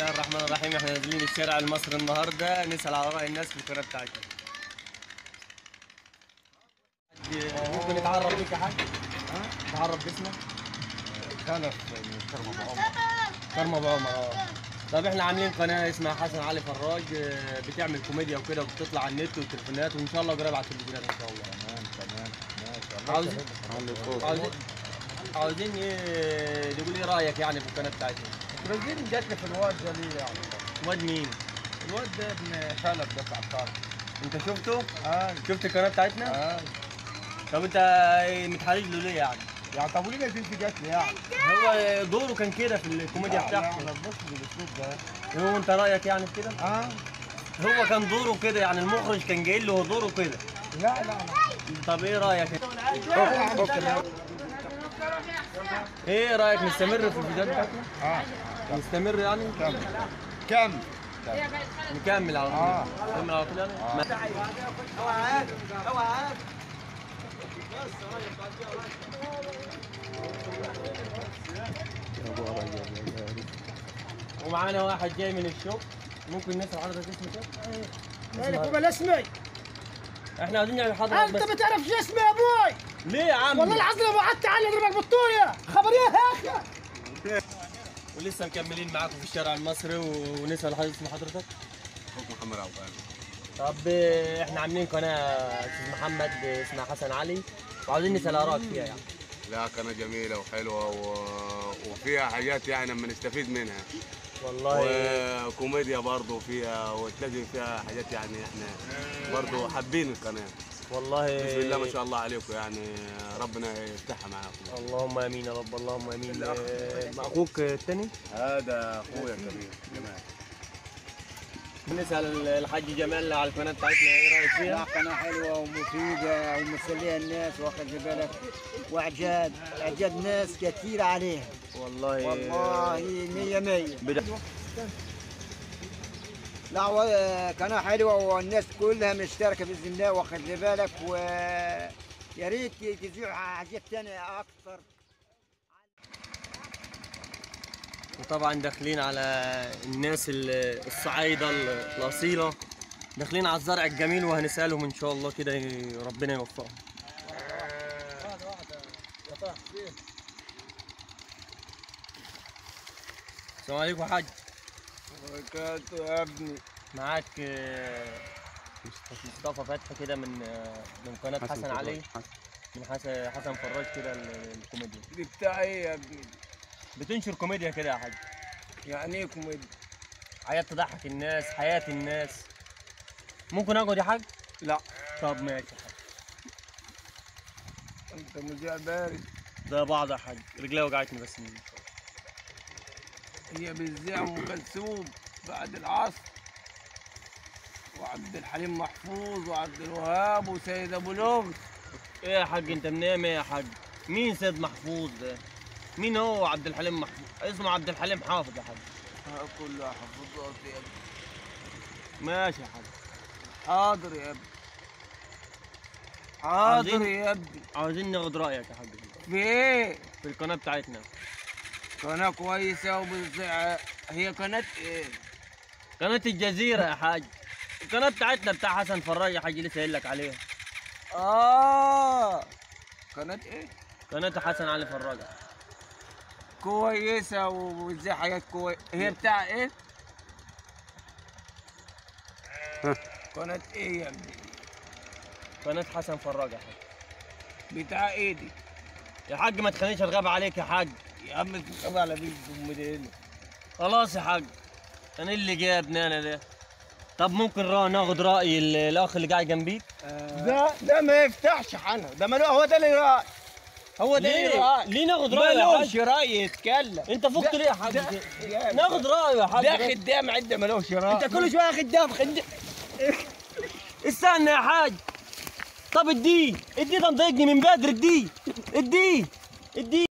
الله الرحمن الرحيم احنا نازلين الشارع المصري النهارده نسال على راي الناس في القناه بتاعتنا ممكن نتعرف بيك يا حاج؟ ها؟ نتعرف باسمك؟ خلف من كرم ابو عمر كرم ابو عمر اه طب احنا عاملين قناه اسمها حسن علي فراج آه، بتعمل كوميديا وكده وبتطلع على النت والتليفونات وان شاء الله قريب على التلفزيونات ان شاء الله تمام تمام ماشي الله عاوزين يسلمك. عاوزين عاوزين ايه تقول ايه رايك يعني في القناه بتاعتنا؟ عاوزين جاتني في الواد ده ليه يعني واد مين؟ الواد ده ابن خلف ده بتاع الطارق انت شفته؟ اه شفت القناه بتاعتنا؟ اه طب انت متحرج له ليه يعني؟ يعني طب وليه البنت جاتني يعني هو دوره كان كده في الكوميديا لا، بتاعته لا بص بالاسلوب ده هو انت رايك يعني في كده؟ اه هو كان دوره كده يعني المخرج كان جاي له دوره كده لا لا طب ايه رايك؟ لا ايه رايك نستمر في الفيديوهات بتاعتنا؟ اه نستمر يعني؟ كم كم نكمل على طول آه. نكمل على طول يعني؟ ما- ومعانا واحد جاي من الشغل ممكن نسال حضرتك اسمك ايه؟ مالك وبلا اسمي احنا عايزين نعرف حضرتك انت بس ما تعرفش اسمي يا ابوي ليه يا عم؟ والله العظيم لو قعدت تعالى اضربك بالطوله خبر ايه يا اخي ولسه مكملين معاكم في الشارع المصري و- ونسال حضرتك اسم حضرتك محمد عبد الغني طب آه، احنا عاملين قناه استاذ محمد آه، اسمها حسن علي وعاوزين نسال ارائك فيها يعني لا قناة جميلة وحلوة و... وفيها حاجات يعني لما نستفيد منها والله وكوميديا برضه فيها وتلاقي فيها حاجات يعني احنا برضه حابين القناة والله بسم الله ما شاء الله عليكم يعني ربنا يفتحها معاكم اللهم امين يا رب اللهم امين آه، اخوك الثاني هذا اخويا كبير جمال نسال الحاج جمال على القناه بتاعتنا ايه رايك لا فيها؟ قناة حلوة ومفيدة ومسلية الناس واخد بالك وإعجاب إعجاب ناس كثير عليها والله والله مية مية بدا لا و- قناة حلوة والناس كلها مشتركة بإذن الله واخد بالك ويا ريت تذيعوا حاجات تانية أكثر وطبعا داخلين على الناس ال- الصعايده ال- الاصيله داخلين على الزرع الجميل وهنسالهم ان شاء الله كده ي- ربنا يوفقهم السلام عليكم يا حاج بركاته يا ابني معاك آه، مصطفى فتحي كده من آه، من قناه حسن, علي من حسن حسن فراج كده ال- الكوميديا دي بتاعي يا ابني بتنشر كوميديا كده يا حاج يعني ايه كوميدي حاجات تضحك الناس حياه الناس ممكن اقعد يا حاج لا طب ماشي يا حاج انت مذيع بارد ده بعض يا حاج رجلي وجعتني بس من هي بتذيع ام كلثوم بعد العصر وعبد الحليم محفوظ وعبد الوهاب وسيد ابو لغز ايه يا حاج انت منام ايه يا حاج مين سيد محفوظ ده مين هو عبد الحليم محفوظ اسمه عبد الحليم حافظ يا حاج ها كلها حفظات يا ابني ماشي يا حاج حاضر يا ابني حاضر عايزين- يا ابني عاوزين ناخد رايك يا حاج في ايه في القناه بتاعتنا قناة كويسة وبتذيع هي قناة ايه قناه الجزيره يا حاج القناه بتاعتنا بتاع حسن فراج يا حاج لسه قايل لك عليها اه قناة ايه قناه حسن علي فراج كويسة وبتذيع حاجات كويسة هي بتاع ايه قناة ايه يا ابني قناه حسن فراج يا حاج بتاع ايه دي يا حاج ما تخلينيش الغاب عليك يا حاج يا عم تتقبل على بيك ام دينه خلاص يا حاج انا اللي جابني انا ده طب ممكن را ناخد راي ال- الاخ اللي قاعد جنبيك ده ده ما يفتحش حنا ده ما هو ده اللي راي هو ده اللي ليه راي ليه ناخد رايه يا ملوش حاج راي يتكلم انت فقت ده- ليه يا حاج ده- يا- ناخد رايه يا حاج ده خدام عنده ملوش راي انت كل شويه خدام خدام استنى يا حاج طب اديه اديه ده مضايقني من بدري اديه اديه اديه